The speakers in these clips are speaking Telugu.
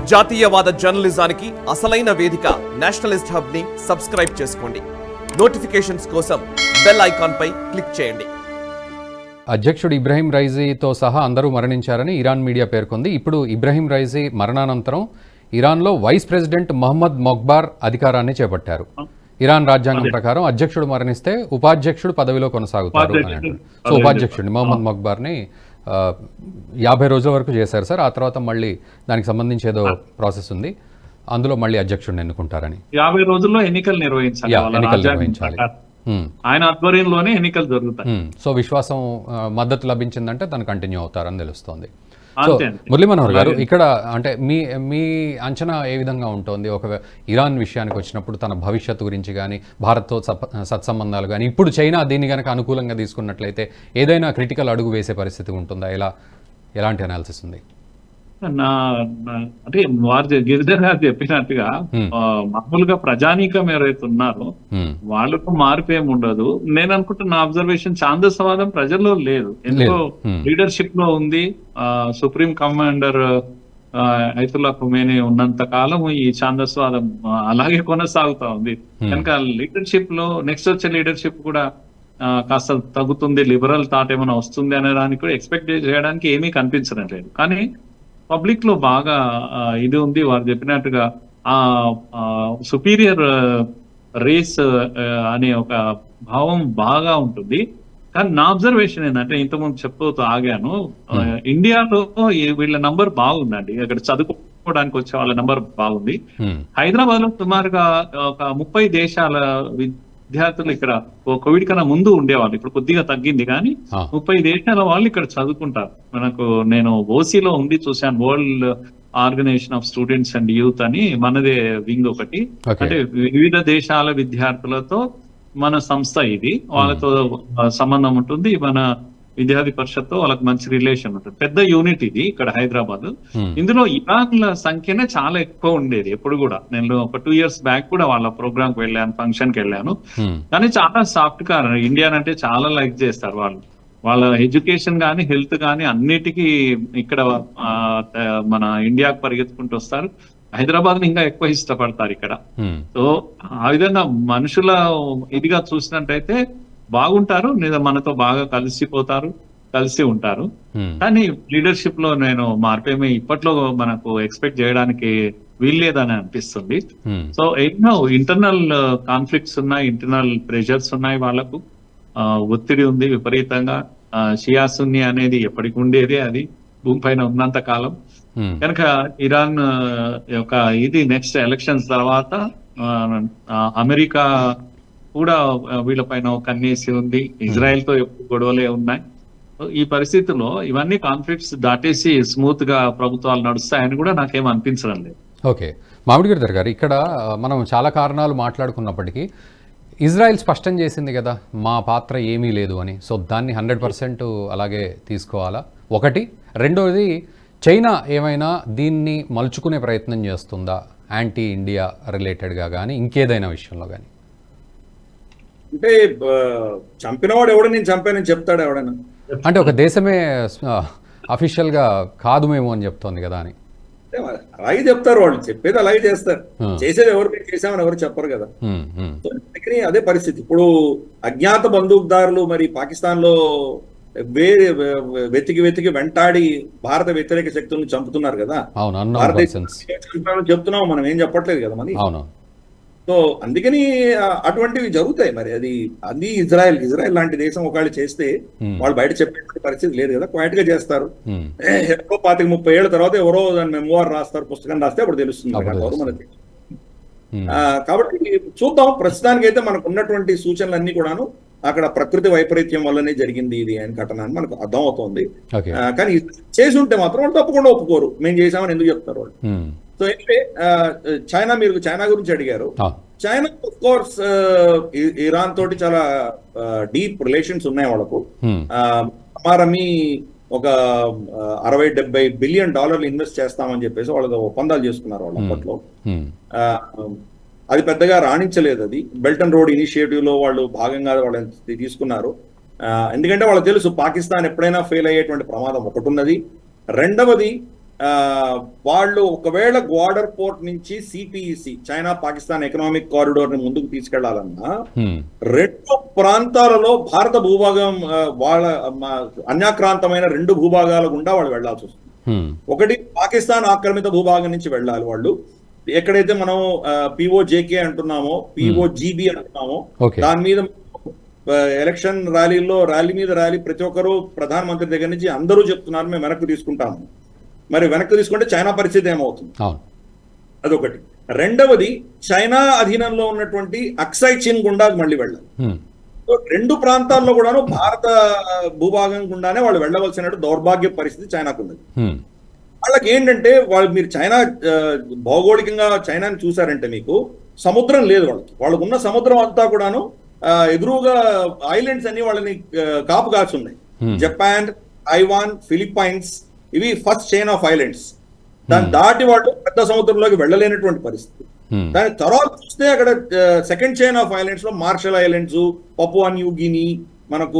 జాతీయవాద జర్నలిజానికి అసలైన వేదిక నేషనలిస్ట్ హబ్ ని సబ్స్క్రైబ్ చేసుకోండి నోటిఫికేషన్స్ కోసం బెల్ ఐకాన్ పై క్లిక్ చేయండి అధ్యక్షుడు ఇబ్రహీం రైజీతో సహా అందరూ మరణించారని ఇరాన్ మీడియా పేర్కొంది ఇప్పుడు ఇబ్రహీం రైజీ మరణానంతరం ఇరాన్లో వైస్ ప్రెసిడెంట్ మహమ్మద్ మొక్బార్ అధికారాన్ని చేపట్టారు ఇరాన్ రాజ్యాంగం ప్రకారం అధ్యక్షుడు మరణిస్తే ఉపాధ్యక్షుడు పదవిలో కొనసాగుతారు అని అంటారు సో ఉపాధ్యక్షుడిని మహమ్మద్ మొక్బార్ని ఆ, యాభై రోజుల వరకు చేశారు సార్ ఆ తర్వాత మళ్ళీ దానికి సంబంధించి ఏదో ప్రాసెస్ ఉంది అందులో మళ్ళీ అధ్యక్షుడిని ఎన్నుకుంటారని యాభై రోజుల్లో ఎన్నికలు నిర్వహించాలి యా, వాళ్ళ ఎన్నికలు రాజ్యాంగం నిర్వహించాలి ప్రకారం. హ్మ్. ఆయన ఆధ్వర్యంలోనే ఎన్నికలు జరుగుతాయి మ్మ్. సో విశ్వాసం ఆ, మద్దతు లభించిందంటే తను కంటిన్యూ అవుతారని తెలుస్తోంది సో అంతే అంతే. మురళీ మనోహర్ గారు ఇక్కడ అంటే మీ మీ అంచనా ఏ విధంగా ఉంటుంది ఒక ఇరాన్ విషయానికి వచ్చినప్పుడు తన భవిష్యత్తు గురించి కానీ భారత్తో సప- సత్సంబంధాలు కానీ ఇప్పుడు చైనా దీన్ని కనుక అనుకూలంగా తీసుకున్నట్లయితే ఏదైనా క్రిటికల్ అడుగు వేసే పరిస్థితి ఉంటుందా ఎలా ఎలాంటి అనాలిసిస్ ఉంది నా నా- అంటే వారు చె- గిరిధర్ గారు చెప్పినట్టుగా Hmm. ఆ, మామూలుగా ప్రజానీకం ఎవరైతే ఉన్నారో మ్మ్. వాళ్ళకు మార్పు ఏమి ఉండదు నేను అనుకుంటున్న అబ్జర్వేషన్ ఛాందసవాదం ప్రజల్లో లేదు ఎందుకో లేదు. Hmm. లీడర్షిప్ లో ఉంది ఆ, సుప్రీం కమాండర్ ఆ, ఐతుల్లా ఖుమేని ఉన్నంత కాలం ఈ ఛాందస్వాదం ఆ, అలాగే కొనసాగుతా ఉంది కనుక లీడర్షిప్ లో నెక్స్ట్ వచ్చే లీడర్షిప్ కూడా ఆ, కాస్త తగ్గుతుంది లిబరల్ థాట్ ఏమైనా వస్తుంది అనే దానికి కూడా ఎక్స్పెక్ట్ చేయడానికి ఏమీ కనిపించడం లేదు కానీ పబ్లిక్ లో బాగా ఆ, ఇది ఉంది వారు చెప్పినట్టుగా ఆ సుపీరియర్ రేస్ అనే ఒక భావం బాగా ఉంటుంది కానీ నా అబ్జర్వేషన్ ఏంటంటే ఇంతకుముందు చెప్పుతూ ఆగాను ఆ, ఇండియాలో ఈ వీళ్ళ నంబర్ బాగుందండి అక్కడ చదువుకోవడానికి వచ్చే వాళ్ళ నంబర్ బాగుంది మ్మ్. హైదరాబాద్ లో సుమారుగా ఒక ముప్పై దేశాల విద్యార్థులు ఇక్కడ ఓ కోవిడ్ కన్నా ముందు ఉండేవాళ్ళు ఇప్పుడు కొద్దిగా తగ్గింది కానీ ఆ. ముప్పై దేశాల వాళ్ళు ఇక్కడ చదువుకుంటారు మనకు నేను ఓసీలో ఉండి చూశాను world organisation of students and youth అని మనదే వింగ్ ఒకటి Okay. అంటే వివిధ దేశాల విద్యార్థులతో మన సంస్థ ఇది వాళ్ళతో ఆ, సంబంధం ఉంటుంది మన విద్యార్థి పరిషత్తో వాళ్ళకి మంచి రిలేషన్ ఉంటుంది పెద్ద యూనిట్ ఇది ఇక్కడ హైదరాబాద్ మ్మ్. ఇందులో ఇరాన్ల సంఖ్యనే చాలా ఎక్కువ ఉండేది ఎప్పుడు కూడా నేను ఒక టూ ఇయర్స్ బ్యాక్ కూడా వాళ్ళ ప్రోగ్రామ్ కి వెళ్ళాను ఫంక్షన్ కి వెళ్ళాను మ్మ్. కానీ చాలా సాఫ్ట్ కార్ ఇండియన్ అంటే చాలా లైక్ చేస్తారు వాళ్ళు వాళ్ళ ఎడ్యుకేషన్ కానీ హెల్త్ కానీ అన్నిటికీ ఇక్కడ ఆ, త- మన ఇండియాకు పరిగెత్తుకుంటూ వస్తారు హైదరాబాద్ ఇంకా ఎక్కువ ఇష్టపడతారు ఇక్కడ మ్మ్. సో ఆ విధంగా మనుషుల ఇదిగా చూసినట్టయితే బాగుంటారు లేదా మనతో బాగా కలిసిపోతారు కలిసి ఉంటారు మ్మ్. కానీ లీడర్షిప్ లో నేను మార్పేమీ ఇప్పట్లో మనకు ఎక్స్పెక్ట్ చేయడానికి వీల్లేదని అనిపిస్తుంది మ్మ్. సో ఎన్నో ఇంటర్నల్ కాన్ఫ్లిక్ట్స్ ఉన్నాయి ఇంటర్నల్ ప్రెషర్స్ ఉన్నాయి వాళ్ళకు ఆ, ఒత్తిడి ఉంది విపరీతంగా ఆ, షియా సున్ని అనేది ఎప్పటికి ఉండేదే అది భూమిపైన ఉన్నంత కాలం మ్మ్. కనుక ఇరాన్ ఆ, యొక్క ఇది నెక్స్ట్ ఎలక్షన్స్ తర్వాత ఆ, ఆ, అమెరికా కూడా ఆ, వీళ్ళపైన ఒక కన్నేసి ఉంది ఇజ్రాయెల్ తో ఎప్పుడు గొడవలే ఉన్నాయి సో ఈ పరిస్థితుల్లో ఇవన్నీ కాన్ఫ్లిక్ట్స్ దాటేసి స్మూత్ గా ప్రభుత్వాలు నడుస్తాయని కూడా నాకేం అనిపించడం లేదు ఓకే మామిడి గిరిధర్ గారు ఇక్కడ ఆ, మనం చాలా కారణాలు మాట్లాడుకున్నప్పటికీ ఇజ్రాయెల్ స్పష్టం చేసింది కదా మా పాత్ర ఏమీ లేదు అని సో దాన్ని హండ్రెడ్ పర్సెంట్ అలాగే తీసుకోవాలా ఒకటి రెండోది చైనా ఏమైనా దీన్ని మలుచుకునే ప్రయత్నం చేస్తుందా యాంటీ ఇండియా రిలేటెడ్గా కానీ ఇంకేదైనా విషయంలో కానీ అంటే ఆ, చంపినవాడు ఎవడు నేను చంపానని చెప్తాడు ఎవడైనా అంటే ఒక దేశమే అఫీషియల్గా కాదు మేము అని చెప్తోంది కదా అని అంటే మరి అలాగే చెప్తారు వాళ్ళు చెప్పేది అలాగే చేస్తారు Hmm. చేసేది ఎవరు మేము చేసామని ఎవరు చెప్పరు కదా ఉమ్, ఉమ్, సో అందుకని అదే పరిస్థితి ఇప్పుడు అజ్ఞాత బందూకుదారులు మరి పాకిస్తాన్ లో వేరే వెతికి వెతికి వెంటాడి భారత వ్యతిరేక శక్తులను చంపుతున్నారు కదా అవును అన్నోన్ భారతదేశం పర్సన్స్ చెప్తున్నాం మనం ఏం చెప్పట్లేదు కదా మరి అవును సో అందుకని ఆ, అటువంటివి జరుగుతాయి మరి అది అది ఇజ్రాయెల్ ఇజ్రాయెల్ లాంటి దేశం ఒకవేళ చేస్తే ఉమ్, వాళ్ళు బయట చెప్పే పరిస్థితి లేదు కదా క్వైట్ గా చేస్తారు ఉమ్, ఎక్కడో పాతిక ముప్పై ఏళ్ళ తర్వాత ఎవరో దాని మెమోర్ రాస్తారు పుస్తకం రాస్తే అప్పుడు తెలుస్తుంది అప్పుడు మనకు ఎవరు తెలుస్తుంది. మనకి ఉమ్, ఆ, కాబట్టి చూద్దాం ప్రస్తుతానికి అయితే మనకు ఉన్నటువంటి సూచనలన్నీ కూడాను అక్కడ ప్రకృతి వైపరీత్యం వల్లనే జరిగింది ఇది అని ఘటన అని మనకు అర్థం అవుతోంది ఓకే ఆ, కానీ చేసి ఉంటే మాత్రం వాళ్ళు తప్పకుండా ఒప్పుకోరు మేము చేసామని ఎందుకు చెప్తారు వాళ్ళు ఉమ్, సో ఎనివే చైనా మీరు చైనా గురించి అడిగారు ఆ, చైనా ఆఫ్ కోర్స్ ఇరాన్ తోటి చాలా డీప్ రిలేషన్స్ ఉన్నాయి వాళ్ళకు ఉమ్, ఆ, అమారమి ఒక ఆ, అరవై డెబ్బై బిలియన్ డాలర్లు ఇన్వెస్ట్ చేస్తామని చెప్పేసి వాళ్ళతో ఒప్పందాలు చేసుకున్నారు వాళ్ళు Hmm. అప్పట్లో ఉమ్, ఆ, అది పెద్దగా రాణించలేదు అది బెల్ట్ అండ్ రోడ్ ఇనిషియేటివ్ లో వాళ్ళు భాగంగా వాళ్ళని తీసుకున్నారు ఆ, ఎందుకంటే వాళ్ళకి తెలుసు పాకిస్తాన్ ఎప్పుడైనా ఫెయిల్ అయ్యేటువంటి ప్రమాదం ఒకటి ఉన్నది రెండవది ఆ, వాళ్ళు ఒకవేళ గ్వాడర్ పోర్ట్ నుంచి CPEC China Pakistan economic corridor ని ముందుకు తీసుకెళ్లాలన్నా హ్మ్. రెండు ప్రాంతాలలో భారత భూభాగం ఆ, వాళ్ళ మా, అన్యాక్రాంతమైన రెండు భూభాగాల గుండా వాళ్ళు వెళ్లాల్సి వస్తుంది హ్మ్. ఒకటి పాకిస్తాన్ ఆక్రమిత భూభాగం నుంచి వెళ్ళాలి వాళ్ళు ఎక్కడైతే మనం పిఓజేకే అంటున్నామో పిఓజిబి అంటున్నామో ఓకే దాని మీద ఆ, ఎలక్షన్ ర్యాలీల్లో ర్యాలీ మీద ర్యాలీ ప్రతి ఒక్కరూ ప్రధానమంత్రి దగ్గర నుంచి అందరూ చెప్తున్నారు మేము వెనక్కి తీసుకుంటాము మరి వెనక్కి తీసుకుంటే చైనా పరిస్థితి ఏమవుతుంది అవును అదొకటి రెండవది చైనా అధీనంలో ఉన్నటువంటి అక్సై చిన్ గుండా అది మళ్ళీ వెళ్ళాలి హ్మ్. సో రెండు ప్రాంతాల్లో కూడాను భారత భూభాగం గుండానే వాళ్ళు వెళ్ళవలసిన దౌర్భాగ్య పరిస్థితి చైనాకు ఉన్నది హ్మ్. వాళ్ళకి ఏంటంటే వాళ్ళు మీరు చైనా ఆ, భౌగోళికంగా చైనాని చూసారంటే మీకు సముద్రం లేదు వాళ్ళకి వాళ్ళకు ఉన్న సముద్రం అంతా కూడాను ఆ, ఎదురుగా ఐలాండ్స్ అన్ని వాళ్ళని ఆ, కాపు కాచున్నాయి Hmm. జపాన్ తైవాన్ ఫిలిప్పైన్స్ ఇవి ఫస్ట్ చైన్ ఆఫ్ ఐలాండ్స్ దాన్ని దాటి వాళ్ళు పెద్ద సముద్రంలోకి వెళ్ళలేనటువంటి పరిస్థితి హ్మ్. దాని తర్వాత చూస్తే అక్కడ సెకండ్ చైన్ ఆఫ్ ఐలాండ్స్ లో Marshall Islands Papua New Guinea మనకు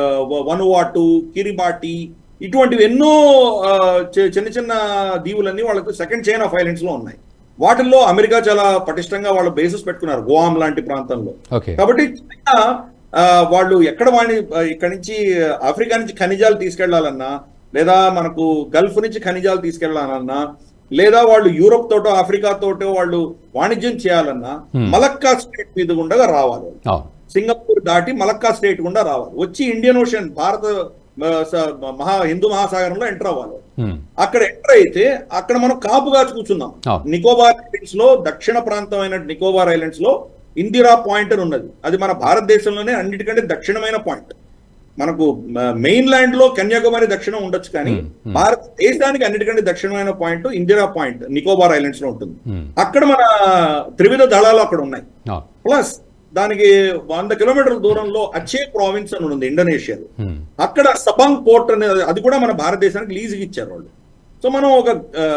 వనువాటు కిరిబాటి ఇటువంటివి ఎన్నో ఆ, చి- చిన్న చిన్న దీవులన్నీ వాళ్ళకు సెకండ్ చైన్ ఆఫ్ ఐలాండ్స్ లో ఉన్నాయి వాటిల్లో అమెరికా చాలా పటిష్టంగా వాళ్ళ బేసెస్ పెట్టుకున్నారు గోవాం లాంటి ప్రాంతంలో ఓకే కాబట్టి చైనా ఆ, వాళ్ళు ఎక్కడ వాడిని ఆ, ఇక్కడ నుంచి ఆఫ్రికా నుంచి ఖనిజాలు తీసుకెళ్లాలన్నా లేదా మనకు గల్ఫ్ నుంచి ఖనిజాలు తీసుకెళ్లాలన్నా లేదా వాళ్ళు యూరోప్ తోటో ఆఫ్రికా తోటో వాళ్ళు వాణిజ్యం చేయాలన్నా Hmm. మలక్కా స్టేట్ మీద గుండగా రావాలి వాళ్ళు. అవును సింగపూర్ దాటి మలక్కా స్టేట్ గుండా రావాలి వచ్చి ఇండియన్ ఓషన్ భారత ఆ, స- మహా హిందూ మహాసాగరంలో ఎంటర్ అవ్వాలి హ్మ్. అక్కడ ఎంటర్ అయితే అక్కడ మనం కాపుగా కూర్చున్నాం అవును. నికోబార్ ఐలాండ్స్ లో దక్షిణ ప్రాంతమైన నికోబార్ ఐలాండ్స్ లో ఇందిరా పాయింట్ అని ఉన్నది అది మన భారతదేశంలోనే అన్నిటికంటే దక్షిణమైన పాయింట్ మనకు మెయిన్ ల్యాండ్ లో కన్యాకుమారి దక్షిణం ఉండొచ్చు కానీ Hmm, hmm. భారతదేశానికి అన్నిటికంటే దక్షిణమైన point Indira point Nicobar islands లో ఉంటుంది హ్మ్. అక్కడ మన త్రివిధ దళాలు అక్కడ ఉన్నాయి అవును ప్లస్ దానికి వంద కిలోమీటర్ల దూరంలో అచ్చే ప్రావిన్స్ అని ఉంది ఇండోనేషియాలో హ్మ్. అక్కడ సబాంగ్ పోర్ట్ అనేది అది కూడా మన భారతదేశానికి లీజుకి ఇచ్చారు వాళ్ళు సో మనం ఒక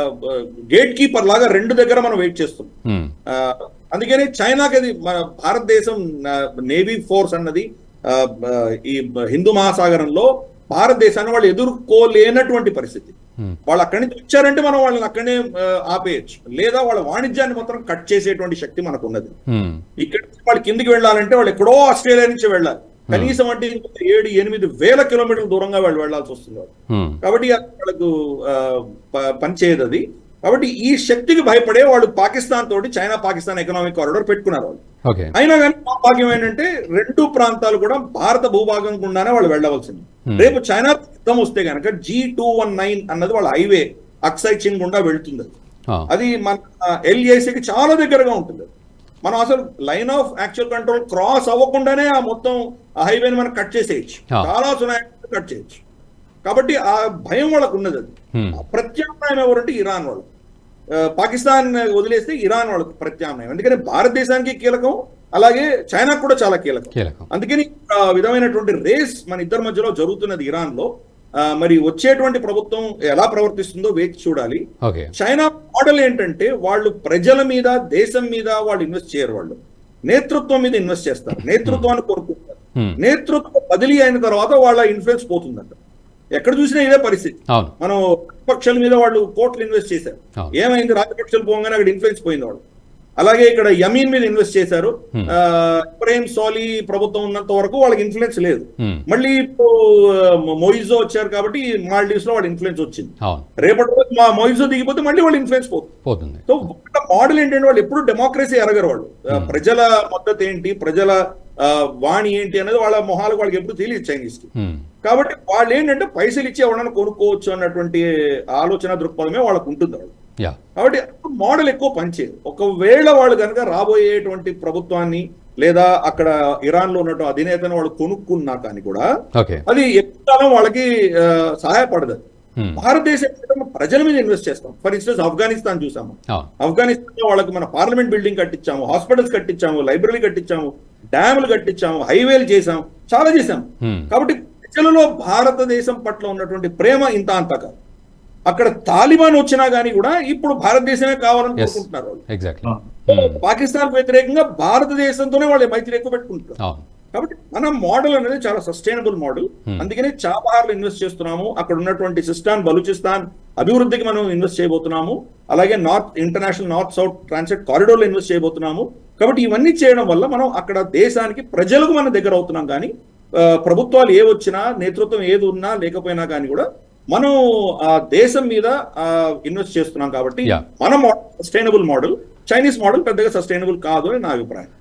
గేట్ కీపర్ లాగా రెండు దగ్గర మనం వెయిట్ చేస్తున్నాం హ్మ్. ఆ, అందుకని చైనాకి అది మన భారతదేశం నేవీ ఫోర్స్ అన్నది ఆ, ఆ, ఈ హిందూ మహాసాగరంలో భారతదేశాన్ని వాళ్ళు ఎదుర్కోలేనటువంటి పరిస్థితి హ్మ్. వాళ్ళు అక్కడి నుంచి వచ్చారంటే మనం వాళ్ళని అక్కడనే ఆ, ఆపేయచ్చు లేదా వాళ్ళ వాణిజ్యాన్ని మాత్రం కట్ చేసేటువంటి శక్తి మనకు ఉన్నది హ్మ్. ఇక్కడ నుంచి వాళ్ళు కిందికి వెళ్ళాలంటే వాళ్ళు ఎక్కడో ఆస్ట్రేలియా నుంచి వెళ్ళాలి కనీసం అంటే ఇంకొక ఏడు ఎనిమిది వేల కిలోమీటర్ల దూరంగా వాళ్ళు వెళ్ళాల్సి వస్తుంది వాళ్ళు. హ్మ్. కాబట్టి అది వాళ్ళకు ఆ, ప- పనిచేయదు అది కాబట్టి ఈ శక్తికి భయపడే వాళ్ళు పాకిస్తాన్ తోటి చైనా పాకిస్తాన్ ఎకనామిక్ కారిడోర్ పెట్టుకున్నారు వాళ్ళు ఓకే అయినా కానీ మా భాగ్యం ఏంటంటే రెండు ప్రాంతాలు కూడా భారత భూభాగం గుండానే వాళ్ళు వెళ్ళవలసింది Hmm. రేపు చైనా యుద్ధం వస్తే కనుక జీ టూ వన్ నైన్ అన్నది వాళ్ళ హైవే అక్సై చిన్ గుండా వెళ్తుంది అది. ఆ. అది మన ఎల్ఏసీకి చాలా దగ్గరగా ఉంటుంది అది. మనం అసలు line of actual control cross అవ్వకుండానే ఆ మొత్తం ఆ హైవేని మనం కట్ చేసేయచ్చు ఆ. చాలా సునాయాసంగా కట్ చేయొచ్చు కాబట్టి ఆ భయం వాళ్ళకు ఉన్నది అది హ్మ్. ఆ ప్రత్యామ్నాయం ఎవరంటే ఇరాన్ వాళ్ళు ఆ, పాకిస్తాన్ వదిలేస్తే ఇరాన్ వాళ్ళకి ప్రత్యామ్నాయం అందుకని భారతదేశానికి కీలకం అలాగే చైనాకు కూడా చాలా కీలకం కీలకం అందుకని ఆ విధమైనటువంటి రేస్ మన ఇద్దరి మధ్యలో జరుగుతున్నది ఇరాన్ లో ఆ, మరి వచ్చేటువంటి ప్రభుత్వం ఎలా ప్రవర్తిస్తుందో వేచి చూడాలి ఓకే చైనా మోడల్ ఏంటంటే వాళ్ళు ప్రజల మీద దేశం మీద వాళ్ళు ఇన్వెస్ట్ చేయరు వాళ్ళు నేతృత్వం మీద ఇన్వెస్ట్ చేస్తారు నేతృత్వాన్ని కోరుకుంటారు హ్మ్. నేతృత్వం బదిలీ అయిన తర్వాత వాళ్ళ ఇన్ఫ్లుయెన్స్ పోతుందంట ఎక్కడ చూసినా ఇదే పరిస్థితి అవును మనం ప్రతిపక్షాల మీద వాళ్ళు కోట్లు ఇన్వెస్ట్ చేశారు అవును. ఏమైంది రాజపక్షాలు పోగానే అక్కడ ఇన్ఫ్లుయెన్స్ పోయింది వాళ్ళు అలాగే ఇక్కడ యమీన్ మీద ఇన్వెస్ట్ చేశారు Hmm. ఆ, ఇబ్రాహిం సోలీ ప్రభుత్వం ఉన్నంత వరకు వాళ్ళకి ఇన్ఫ్లుయెన్స్ లేదు హ్మ్. మళ్ళీ ఇప్పుడు మొయిజో వచ్చారు కాబట్టి మాల్డీవ్స్ లో వాళ్ళ ఇన్ఫ్లుయెన్స్ వచ్చింది అవును రేపటి రోజు మా మొయిజో దిగిపోతే మళ్ళీ వాళ్ళ ఇన్ఫ్లుయెన్స్ పోతుంది పోతుంది సో ఒక మోడల్ ఏంటంటే వాళ్ళు ఎప్పుడు డెమోక్రసీ ఎరగరు వాళ్ళు ఆ, ప్రజల మద్దతు ఏంటి ప్రజల ఆ, వాణి ఏంటి అనేది వాళ్ళ మొహాలకు వాళ్ళకి ఎప్పుడు తెలియదు చైనీస్ కి హ్మ్. కాబట్టి వాళ్ళు ఏంటంటే పైసలు ఇచ్చి ఎవరైనా కొనుక్కోవచ్చు అన్నటువంటి ఆలోచన దృక్పథమే వాళ్ళకు ఉంటుంది వాళ్ళు యా కాబట్టి మోడల్ ఎక్కువ పనిచేయదు ఒకవేళ వాళ్ళు కనుక రాబోయేటువంటి ప్రభుత్వాన్ని లేదా అక్కడ ఇరాన్ లో ఉన్నటువంటి అధినేతను వాళ్ళు కొనుక్కున్నా కానీ కూడా ఓకే అది ఎక్కువ కాలం వాళ్ళకి ఆ, సహాయపడదు అది. హ్మ్. భారతదేశం ఏంటంటే మనం ప్రజల మీద ఇన్వెస్ట్ చేస్తాం ఫర్ ఇన్స్టెన్స్ ఆఫ్ఘనిస్తాన్ చూసాము అవును ఆఫ్ఘనిస్తాన్ లో వాళ్ళకి మన పార్లమెంట్ బిల్డింగ్ కట్టించాము హాస్పిటల్స్ కట్టించాము లైబ్రరీ కట్టించాము డ్యాములు కట్టించాము హైవేలు చేసాం చాలా చేసాం హ్మ్. కాబట్టి ప్రజలలో భారతదేశం పట్ల ఉన్నటువంటి ప్రేమ ఇంత అంత కాదు అక్కడ తాలిబాన్ వచ్చినా గానీ కూడా ఇప్పుడు భారతదేశమే కావాలని Yes. కోరుకుంటున్నారు వాళ్ళు ఎగ్జాక్ట్లీ ఆ. హ్మ్. పాకిస్తాన్ వ్యతిరేకంగా భారతదేశంతోనే వాళ్ళు మైత్రి ఎక్కువ పెట్టుకుంటున్నారు అవును కాబట్టి మన మోడల్ అనేది చాలా సస్టైనబుల్ మోడల్ అందుకనే చాబహార్లో ఇన్వెస్ట్ చేస్తున్నాము అక్కడ ఉన్నటువంటి సిస్టాన్ బలూచిస్తాన్ అభివృద్ధికి మనం ఇన్వెస్ట్ చేయబోతున్నాము అలాగే north international north south transit corridor లో ఇన్వెస్ట్ చేయబోతున్నాము కాబట్టి ఇవన్నీ చేయడం వల్ల మనం అక్కడ దేశానికి ప్రజలకు మనం దగ్గర అవుతున్నాం కానీ ఆ, ప్రభుత్వాలు ఏ వచ్చినా నేతృత్వం ఏది ఉన్నా లేకపోయినా కానీ కూడా మనం ఆ దేశం మీద ఇన్వెస్ట్ చేస్తున్నాం కాబట్టి Yeah. మన model sustainable model Chinese model పెద్దగా సస్టైనబుల్ కాదు అని నా అభిప్రాయం